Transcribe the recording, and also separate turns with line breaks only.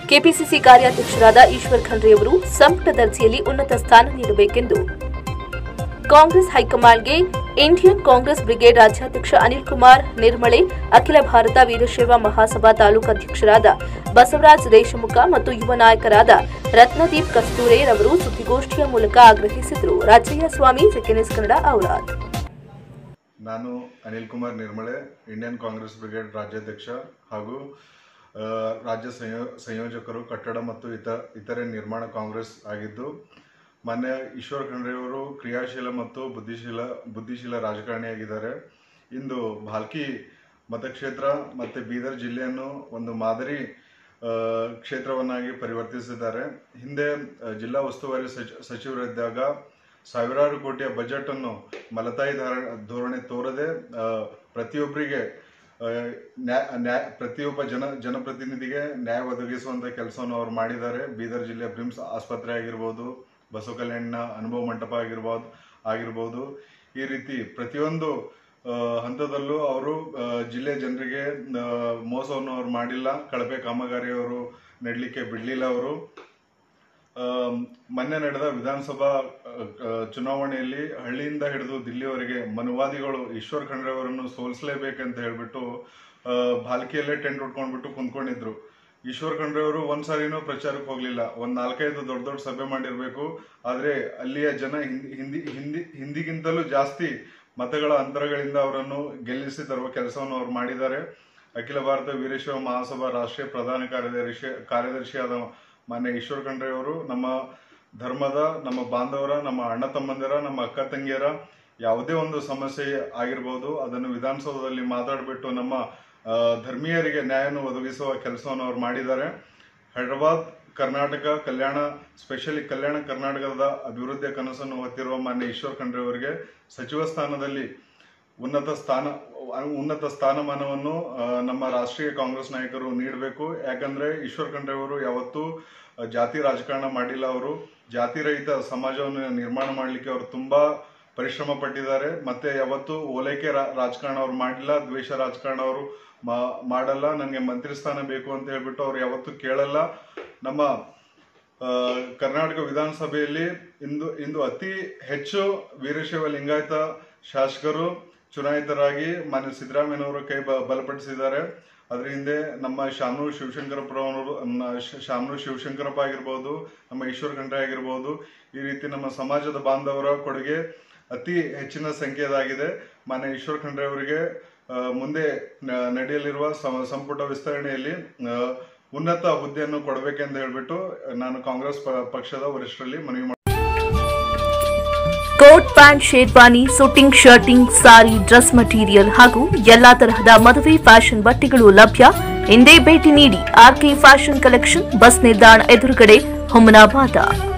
KPCC ಕಾರ್ಯಾಧ್ಯಕ್ಷರಾದ Eshwar ಖಂಡ್ರೆಯವರು ಸಂಪುಟ ದರ್ಜೆಯಲ್ಲಿ ಉನ್ನತ ಸ್ಥಾನ ನೀಡಬೇಕೆಂದು ಕಾಂಗ್ರೆಸ್ ಹೈಕಮಾಂಡ್ಗೆ ಇಂಡಿಯನ್ ಕಾಂಗ್ರೆಸ್ ಬ್ರಿಗೇಡ್ ರಾಜ್ಯಾಧ್ಯಕ್ಷ ಅನಿಲ್ ಕುಮಾರ್ ನಿರ್ಮಳೆ ಅಖಿಲ ಭಾರತ ವೀರಶೈವ ಮಹಾಸಭಾ ತಾಲೂಕು ಅಧ್ಯಕ್ಷರಾದ ಬಸವರಾಜ್ ದೇಶಮುಖ ಮತ್ತು ಯುವ ನಾಯಕರಾದ ರತ್ನದೀಪ್ ಕಸ್ತೂರೆ ರವರು ಸುದ್ದಿಗೋಷ್ಠಿಯ ಮೂಲಕ ಆಗ್ರಹಿಸಿದರು ರಾಜಯ್ಯ ಸ್ವಾಮಿ ಸೆಕೆಂಡ್ ಕನ್ನಡ ಔರಾದ್
ನಾನು ಅನಿಲ್ ಕುಮಾರ್ ನಿರ್ಮಳೆ ಇಂಡಿಯನ್ ಕಾಂಗ್ರೆಸ್ ಬ್ರಿಗೇಡ್ ರಾಜ್ಯಾಧ್ಯಕ್ಷ ಹಾಗೂ ಆ, ರಾಜ್ಯ ಸಂಯೋ ಸಂಯೋಜಕರು ಕಟ್ಟಡ ಮತ್ತು ಇತ ಇತರೆ ನಿರ್ಮಾಣ ಕಾಂಗ್ರೆಸ್ ಆಗಿದ್ದು ಮಾನ್ಯ ಈಶ್ವರ್ ಖಂಡ್ರೆಯವರು ಕ್ರಿಯಾಶೀಲ ಮತ್ತು ಬುದ್ಧಿಶೀಲ ಬುದ್ಧಿಶೀಲ ರಾಜಕಾರಣಿಯಾಗಿದ್ದಾರೆ ಇಂದು ಭಾಲ್ಕಿ ಮತಕ್ಷೇತ್ರ ಮತ್ತು ಬೀದರ್ ಜಿಲ್ಲೆಯನ್ನು ಒಂದು ಮಾದರಿ ಆ, ಕ್ಷೇತ್ರವನ್ನಾಗಿ ಪರಿವರ್ತಿಸಿದ್ದಾರೆ ಹಿಂದೆ ಆ, ಜಿಲ್ಲಾ ಉಸ್ತುವಾರಿ ಸಚಿ ಸಚಿವರಿದ್ದಾಗ ಸಾವಿರಾರು ಕೋಟಿಯ ಬಜೆಟ್ ಅನ್ನು ಮಲತಾಯಿ ಧಾರ- ಧೋರಣೆ ತೋರದೆ ಆ, ಪ್ರತಿಯೊಬ್ಬರಿಗೆ ಆ, ನ್ಯಾ- ನ್ಯಾ- ಪ್ರತಿಯೊಬ್ಬ ಜನ ಜನಪ್ರತಿನಿಧಿಗೆ ನ್ಯಾಯ ಒದಗಿಸುವಂತ ಕೆಲಸವನ್ನು ಅವರು ಮಾಡಿದ್ದಾರೆ ಬೀದರ್ ಜಿಲ್ಲೆಯ ಬ್ರಿಮ್ಸ್ ಆಸ್ಪತ್ರೆ ಆಗಿರ್ಬೋದು ಬಸವ ಕಲ್ಯಾಣ ಅನುಭವ ಮಂಟಪ ಆಗಿರ್ಬೋದು ಆಗಿರ್ಬೋದು ಈ ರೀತಿ ಪ್ರತಿಯೊಂದು ಆ, ಹಂತದಲ್ಲೂ ಅವರು ಆ, ಜಿಲ್ಲೆ ಜನರಿಗೆ ಆ, ಮೋಸವನ್ನು ಅವರು ಮಾಡಿಲ್ಲ ಕಳಪೆ ಕಾಮಗಾರಿಯವರು ನೆಡಲಿಕ್ಕೆ ಬಿಡಲಿಲ್ಲ ಅವರು ಆಮ್, ಮೊನ್ನೆ ನಡೆದ ವಿಧಾನಸಭಾ ಆ, ಆ, ಚುನಾವಣೆಯಲ್ಲಿ ಹಳ್ಳಿಯಿಂದ ಹಿಡಿದು ದಿಲ್ಲಿವರೆಗೆ ಮನುವಾದಿಗಳು ಈಶ್ವರ್ ಖಂಡ್ರೆ ಅವರನ್ನು ಸೋಲಿಸಲೇಬೇಕಂತ ಹೇಳ್ಬಿಟ್ಟು ಆ, ಭಾಲ್ಕಿಯಲ್ಲೇ ಟೆಂಟ್ ಉಟ್ಕೊಂಡ್ಬಿಟ್ಟು ಕುಂತ್ಕೊಂಡಿದ್ರು ಈಶ್ವರ್ ಖಂಡ್ರೆ ಅವರು ಒಂದ್ಸಾರಿನೂ ಪ್ರಚಾರಕ್ಕೆ ಹೋಗ್ಲಿಲ್ಲ ಒಂದ್ ನಾಲ್ಕೈದು ದೊಡ್ಡ ದೊಡ್ಡ ಸಭೆ ಮಾಡಿರ್ಬೇಕು ಆದ್ರೆ ಅಲ್ಲಿಯ ಜನ ಹಿಂದಿ ಹಿಂದಿ ಹಿಂದಿ ಹಿಂದಿಗಿಂತಲೂ ಜಾಸ್ತಿ ಮತಗಳ ಅಂತರಗಳಿಂದ ಅವರನ್ನು ಗೆಲ್ಲಿಸಿ ತರುವ ಕೆಲಸವನ್ನು ಅವರು ಮಾಡಿದ್ದಾರೆ ಅಖಿಲ ಭಾರತ ವೀರಶೈವ ಮಹಾಸಭಾ ರಾಷ್ಟ್ರೀಯ ಪ್ರಧಾನ ಕಾರ್ಯದರ್ಶಿ ಕಾರ್ಯದರ್ಶಿಯಾದ ಮಾನ್ಯ ಈಶ್ವರ್ ಖಂಡ್ರೆ ಅವರು ನಮ್ಮ ಧರ್ಮದ ನಮ್ಮ ಬಾಂಧವರ ನಮ್ಮ ಅಣ್ಣ ತಮ್ಮಂದಿರ ನಮ್ಮ ಅಕ್ಕ ತಂಗಿಯರ ಯಾವುದೇ ಒಂದು ಸಮಸ್ಯೆ ಆಗಿರ್ಬೋದು ಅದನ್ನು ವಿಧಾನಸೌಧದಲ್ಲಿ ಮಾತಾಡ್ಬಿಟ್ಟು ನಮ್ಮ ಆ, ಧರ್ಮೀಯರಿಗೆ ನ್ಯಾಯವನ್ನು ಒದಗಿಸುವ ಕೆಲಸವನ್ನು ಅವರು ಮಾಡಿದ್ದಾರೆ ಹೈದರಾಬಾದ್ ಕರ್ನಾಟಕ ಕಲ್ಯಾಣ ಸ್ಪೆಷಲಿ ಕಲ್ಯಾಣ ಕರ್ನಾಟಕದ ಅಭಿವೃದ್ಧಿಯ ಕನಸನ್ನು ಹೊತ್ತಿರುವ ಮಾನ್ಯ ಈಶ್ವರ್ ಖಂಡ್ರೆ ಅವರಿಗೆ ಸಚಿವ ಸ್ಥಾನದಲ್ಲಿ ಉನ್ನತ ಸ್ಥಾನ ಉನ್ನತ ಸ್ಥಾನಮಾನವನ್ನು ಆ, ನಮ್ಮ ರಾಷ್ಟ್ರೀಯ ಕಾಂಗ್ರೆಸ್ ನಾಯಕರು ನೀಡಬೇಕು ಯಾಕಂದ್ರೆ ಈಶ್ವರ್ ಖಂಡ್ರೆ ಅವರು ಯಾವತ್ತೂ ಆ, ಜಾತಿ ರಾಜಕಾರಣ ಮಾಡಿಲ್ಲ ಅವರು ಜಾತಿ ರಹಿತ ಸಮಾಜವನ್ನು ನಿರ್ಮಾಣ ಮಾಡಲಿಕ್ಕೆ ಅವರು ತುಂಬಾ ಪರಿಶ್ರಮ ಪಟ್ಟಿದ್ದಾರೆ ಮತ್ತೆ ಯಾವತ್ತು ಓಲೈಕೆ ರಾ- ರಾಜಕಾರಣ ಅವ್ರು ಮಾಡಿಲ್ಲ ದ್ವೇಷ ರಾಜಕಾರಣ ಅವರು ಮಾ- ಮಾಡಲ್ಲ ನನಗೆ ಮಂತ್ರಿ ಸ್ಥಾನ ಬೇಕು ಅಂತ ಹೇಳ್ಬಿಟ್ಟು ಅವ್ರು ಯಾವತ್ತೂ ಕೇಳಲ್ಲ ನಮ್ಮ ಆ, ಕರ್ನಾಟಕ ವಿಧಾನಸಭೆಯಲ್ಲಿ ಇಂದು ಇಂದು ಅತಿ ಹೆಚ್ಚು ವೀರಶೈವ ಲಿಂಗಾಯತ ಶಾಸಕರು ಚುನಾಯಿತರಾಗಿ ಮಾನ್ಯ ಸಿದ್ದರಾಮಯ್ಯನವರು ಕೈ ಬ- ಬಲಪಡಿಸಿದ್ದಾರೆ ಅದ್ರ ಹಿಂದೆ ನಮ್ಮ ಶಾಮನೂರು ಶಿವಶಂಕರಪ್ಪ ಅವರು ಶಾಮನೂರು ಶಿವಶಂಕರಪ್ಪ ಆಗಿರ್ಬೋದು ನಮ್ಮ ಈಶ್ವರ್ ಖಂಡ್ರೆ ಆಗಿರ್ಬೋದು ಈ ರೀತಿ ನಮ್ಮ ಸಮಾಜದ ಬಾಂಧವರ ಕೊಡುಗೆ ಅತಿ ಹೆಚ್ಚಿನ ಸಂಖ್ಯೆಯದಾಗಿದೆ ಮಾನ್ಯ ಈಶ್ವರ್ ಖಂಡ್ರೆ ಅವರಿಗೆ ಆ, ಮುಂದೆ ನ- ನಡೆಯಲಿರುವ ಸಂ- ಸಂಪುಟ ವಿಸ್ತರಣೆಯಲ್ಲಿ ಆ, ಉನ್ನತ ಹುದ್ದೆಯನ್ನು ಕೊಡಬೇಕೆಂದು ಹೇಳ್ಬಿಟ್ಟು ನಾನು ಕಾಂಗ್ರೆಸ್ ಪ- ಪಕ್ಷದ ವರಿಷ್ಠರಲ್ಲಿ ಮನವಿ ಮಾಡ್ತೀನಿ.
Coat pant sherwani suiting shirting sari dress material ಹಾಗೂ ಎಲ್ಲಾ ತರಹದ ಮದುವೆ ಫ್ಯಾಷನ್ ಬಟ್ಟೆಗಳು ಲಭ್ಯ ಹಿಂದೆ ಭೇಟಿ ನೀಡಿ ಆರ್ಕೆ ಫ್ಯಾಷನ್ ಕಲೆಕ್ಷನ್ ಬಸ್ ನಿಲ್ದಾಣ ಎದುರುಗಡೆ ಹುಮನಾಬಾದ